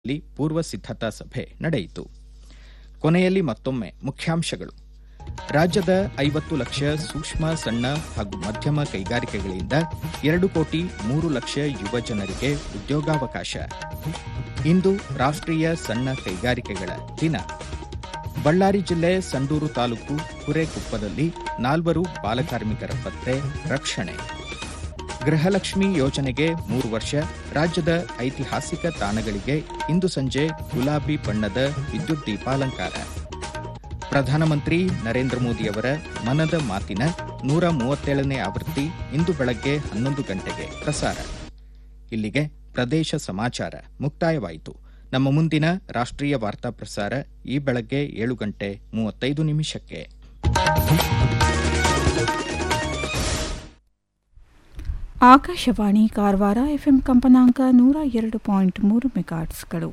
ಲ್ಲಿ ಪೂರ್ವ ಸಿದ್ಧತಾ ಸಭೆ ನಡೆಯಿತು ಕೊನೆಯಲ್ಲಿ ಮತ್ತೊಮ್ಮೆ ಮುಖ್ಯಾಂಶಗಳು ರಾಜ್ಯದ ಐವತ್ತು ಲಕ್ಷ ಸೂಕ್ಷ್ಮ ಸಣ್ಣ ಹಾಗೂ ಮಧ್ಯಮ ಕೈಗಾರಿಕೆಗಳಿಂದ ಎರಡು ಕೋಟಿ ಮೂರು ಲಕ್ಷ ಯುವ ಜನರಿಗೆ ಉದ್ಯೋಗಾವಕಾಶ ಇಂದು ರಾಷ್ಟ್ರೀಯ ಸಣ್ಣ ಕೈಗಾರಿಕೆಗಳ ದಿನ ಬಳ್ಳಾರಿ ಜಿಲ್ಲೆ ಸಂಡೂರು ತಾಲೂಕು ಕುರೆಕುಪ್ಪದಲ್ಲಿ ನಾಲ್ವರು ಬಾಲಕಾರ್ಮಿಕರ ಪತ್ತೆ ರಕ್ಷಣೆ ಗೃಹಲಕ್ಷ್ಮಿ ಯೋಜನೆಗೆ ಮೂರು ವರ್ಷ ರಾಜ್ಯದ ಐತಿಹಾಸಿಕ ತಾಣಗಳಿಗೆ ಇಂದು ಸಂಜೆ ಗುಲಾಬಿ ಬಣ್ಣದ ವಿದ್ಯುತ್ ದೀಪಾಲಂಕಾರ ಪ್ರಧಾನಮಂತ್ರಿ ನರೇಂದ್ರ ಮೋದಿಯವರ ಮನದ ಮಾತಿನ ನೂರ ಮೂವತ್ತೇಳನೇ ಆವೃತ್ತಿ ಇಂದು ಬೆಳಗ್ಗೆ ಹನ್ನೊಂದು ಗಂಟೆಗೆ ಪ್ರಸಾರ ಇಲ್ಲಿಗೆ ಪ್ರದೇಶ ಸಮಾಚಾರ ಮುಕ್ತಾಯವಾಯಿತು ನಮ್ಮ ಮುಂದಿನ ರಾಷ್ಟ್ರೀಯ ವಾರ್ತಾ ಪ್ರಸಾರ ಈ ಬೆಳಗ್ಗೆ ಏಳು ಗಂಟೆ ಮೂವತ್ತೈದು ನಿಮಿಷಕ್ಕೆ ಆಕಾಶವಾಣಿ ಕಾರವಾರ ಎಫ್ಎಂ ಕಂಪನಾಂಕ ನೂರ ಎರಡು ಪಾಯಿಂಟ್ ಮೂರು ಮೆಗಾಟ್ಸ್ಗಳು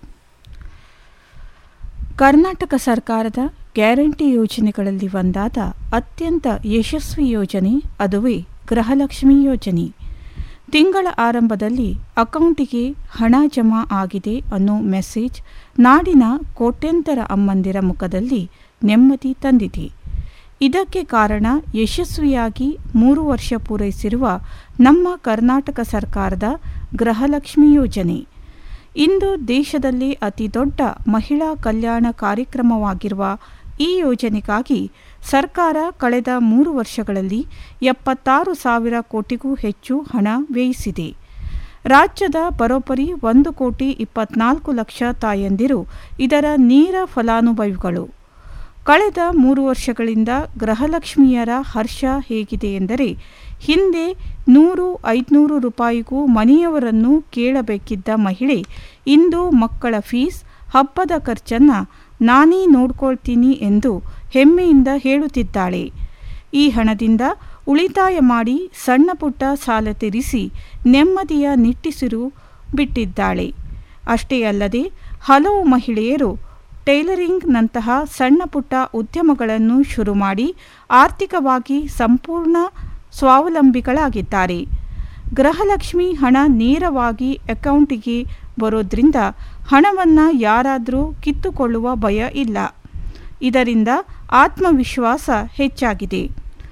ಕರ್ನಾಟಕ ಸರ್ಕಾರದ ಗ್ಯಾರಂಟಿ ಯೋಜನೆಗಳಲ್ಲಿ ಒಂದಾದ ಅತ್ಯಂತ ಯಶಸ್ವಿ ಯೋಜನೆ ಅದುವೇ ಗೃಹಲಕ್ಷ್ಮಿ ಯೋಜನೆ ತಿಂಗಳ ಆರಂಭದಲ್ಲಿ ಅಕೌಂಟಿಗೆ ಹಣ ಜಮಾ ಆಗಿದೆ ಅನ್ನೋ ಮೆಸೇಜ್ ನಾಡಿನ ಕೋಟ್ಯಂತರ ಅಮ್ಮಂದಿರ ಮುಖದಲ್ಲಿ ನೆಮ್ಮದಿ ತಂದಿದೆ ಇದಕ್ಕೆ ಕಾರಣ ಯಶಸ್ವಿಯಾಗಿ ಮೂರು ವರ್ಷ ಪೂರೈಸಿರುವ ನಮ್ಮ ಕರ್ನಾಟಕ ಸರ್ಕಾರದ ಗೃಹಲಕ್ಷ್ಮಿ ಯೋಜನೆ ಇಂದು ದೇಶದಲ್ಲಿ ಅತಿ ದೊಡ್ಡ ಮಹಿಳಾ ಕಲ್ಯಾಣ ಕಾರ್ಯಕ್ರಮವಾಗಿರುವ ಈ ಯೋಜನೆಗಾಗಿ ಸರ್ಕಾರ ಕಳೆದ ಮೂರು ವರ್ಷಗಳಲ್ಲಿ ಎಪ್ಪತ್ತಾರು ಸಾವಿರ ಕೋಟಿಗೂ ಹೆಚ್ಚು ಹಣ ವ್ಯಯಿಸಿದೆ ರಾಜ್ಯದ ಬರೋಬ್ಬರಿ ಒಂದು ಕೋಟಿ ಇಪ್ಪತ್ನಾಲ್ಕು ಲಕ್ಷ ತಾಯಂದಿರು ಇದರ ನೇರ ಫಲಾನುಭವಿಗಳು ಕಳೆದ ಮೂರು ವರ್ಷಗಳಿಂದ ಗೃಹಲಕ್ಷ್ಮಿಯರ ಹರ್ಷ ಹೇಗಿದೆ ಎಂದರೆ ಹಿಂದೆ ನೂರು ಐದುನೂರು ರೂಪಾಯಿಗೂ ಮನೆಯವರನ್ನು ಕೇಳಬೇಕಿದ್ದ ಮಹಿಳೆ ಇಂದು ಮಕ್ಕಳ ಫೀಸ್ ಹಬ್ಬದ ಖರ್ಚನ್ನು ನಾನೇ ನೋಡ್ಕೊಳ್ತೀನಿ ಎಂದು ಹೆಮ್ಮೆಯಿಂದ ಹೇಳುತ್ತಿದ್ದಾಳೆ ಈ ಹಣದಿಂದ ಉಳಿತಾಯ ಮಾಡಿ ಸಣ್ಣ ಪುಟ್ಟ ಸಾಲ ತೀರಿಸಿ ನೆಮ್ಮದಿಯ ನಿಟ್ಟಿಸಿರು ಬಿಟ್ಟಿದ್ದಾಳೆ ಅಷ್ಟೇ ಅಲ್ಲದೆ ಹಲವು ಮಹಿಳೆಯರು ಟೈಲರಿಂಗ್ನಂತಹ ಸಣ್ಣ ಪುಟ್ಟ ಉದ್ಯಮಗಳನ್ನು ಶುರು ಮಾಡಿ ಆರ್ಥಿಕವಾಗಿ ಸಂಪೂರ್ಣ ಸ್ವಾವಲಂಬಿಗಳಾಗಿದ್ದಾರೆ ಗೃಹಲಕ್ಷ್ಮಿ ಹಣ ನೇರವಾಗಿ ಅಕೌಂಟಿಗೆ ಬರೋದ್ರಿಂದ ಹಣವನ್ನು ಯಾರಾದರೂ ಕಿತ್ತುಕೊಳ್ಳುವ ಭಯ ಇಲ್ಲ ಇದರಿಂದ ಆತ್ಮವಿಶ್ವಾಸ ಹೆಚ್ಚಾಗಿದೆ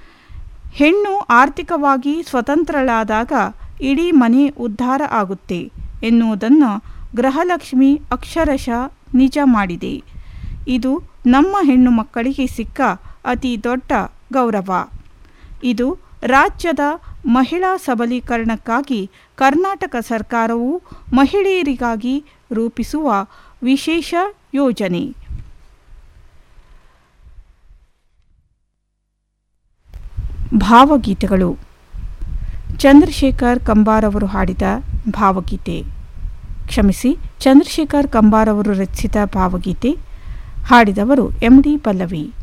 ಹೆಣ್ಣು ಆರ್ಥಿಕವಾಗಿ ಸ್ವತಂತ್ರಳಾದಾಗ ಇಡೀ ಮನೆ ಉದ್ಧಾರ ಆಗುತ್ತೆ ಎನ್ನುವುದನ್ನು ಗೃಹಲಕ್ಷ್ಮಿ ಅಕ್ಷರಶಃ ನಿಜ ಮಾಡಿದೆ ಇದು ನಮ್ಮ ಹೆಣ್ಣು ಮಕ್ಕಳಿಗೆ ಸಿಕ್ಕ ಅತಿ ದೊಡ್ಡ ಗೌರವ ಇದು ರಾಜ್ಯದ ಮಹಿಳಾ ಸಬಲೀಕರಣಕ್ಕಾಗಿ ಕರ್ನಾಟಕ ಸರ್ಕಾರವು ಮಹಿಳೆಯರಿಗಾಗಿ ರೂಪಿಸುವ ವಿಶೇಷ ಯೋಜನೆ ಭಾವಗೀತೆಗಳು ಚಂದ್ರಶೇಖರ್ ಕಂಬಾರ್ ಅವರು ಹಾಡಿದ ಭಾವಗೀತೆ ಕ್ಷಮಿಸಿ ಚಂದ್ರಶೇಖರ್ ಕಂಬಾರ್ ಅವರು ರಚಿಸಿದ ಭಾವಗೀತೆ ಹಾಡಿದವರು ಎಂ ಡಿ ಪಲ್ಲವಿ